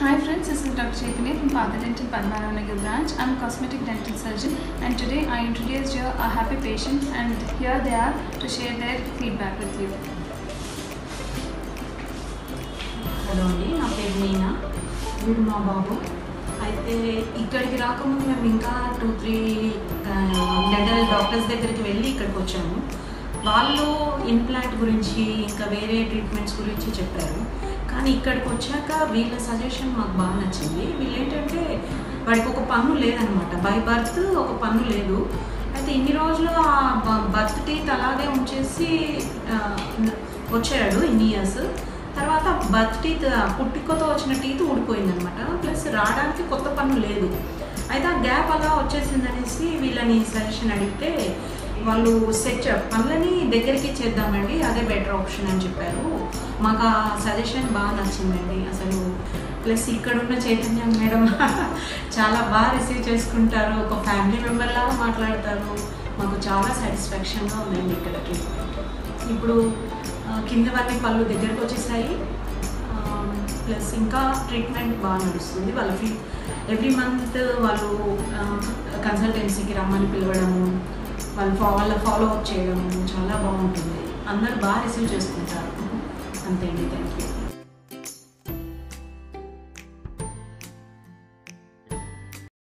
Hi friends, this is Dr. Chaitanya from Father Dental Padmanabhanagar branch. I'm a cosmetic dental surgeon and today I introduced you a happy patient and here they are to share their feedback with you. Hello అండి నా పేరు మీనా వీడు మా బాబు అయితే ఇక్కడికి రాకముందు మేము ఇంకా టూ త్రీ డెంటల్ డాక్టర్స్ దగ్గరికి వెళ్ళి ఇక్కడికి వచ్చాము వాళ్ళు ఇంప్లాంట్ గురించి ఇంకా వేరే ట్రీట్మెంట్స్ గురించి చెప్పారు కానీ ఇక్కడికి వచ్చాక వీళ్ళ సజెషన్ మాకు బాగా నచ్చింది వీళ్ళు ఏంటంటే వాడికి ఒక పన్ను లేదనమాట బై బర్త్ ఒక పన్ను లేదు అయితే ఇన్ని రోజులు ఆ బర్త్ టీత్ అలాగే ఉంచేసి ఆ, వచ్చాడు ఇన్ని ఇయర్స్ తర్వాత బర్త్ టీత్ పుట్టుకతో వచ్చిన టీత్ ఊడిపోయింది అనమాట ప్లస్ రావడానికి కొత్త పన్ను లేదు అయితే ఆ గ్యాప్ అలా వచ్చేసింది అనేసి వీళ్ళని సజెషన్ అడిగితే వాళ్ళు సెట్ పనులని దగ్గరికి చేద్దామండి అదే బెటర్ ఆప్షన్ అని చెప్పారు మాకు ఆ సజెషన్ బాగా నచ్చిందండి అసలు ప్లస్ ఇక్కడ ఉన్న చైతన్య మేడం చాలా బాగా రిసీవ్ చేసుకుంటారు ఒక ఫ్యామిలీ మెంబర్ లాగా మాట్లాడతారు మాకు చాలా సాటిస్ఫాక్షన్గా ఉందండి ఇక్కడికి ఇప్పుడు ఆ, కిందవన్నీ పళ్ళు దగ్గరకు వచ్చేసాయి ప్లస్ ఇంకా ట్రీట్మెంట్ బాగా నడుస్తుంది వాళ్ళ ఫీ ఎవ్రీ మంత్ వాళ్ళు కన్సల్టెన్సీకి రమ్మని పిలవడము వాళ్ళు ఫా వాళ్ళ ఫాలో అప్ చేయడము చాలా బాగుంటుంది అందరు బాగా రిసీవ్ చేసుకుంటారు అంతే అండి థ్యాంక్ యూ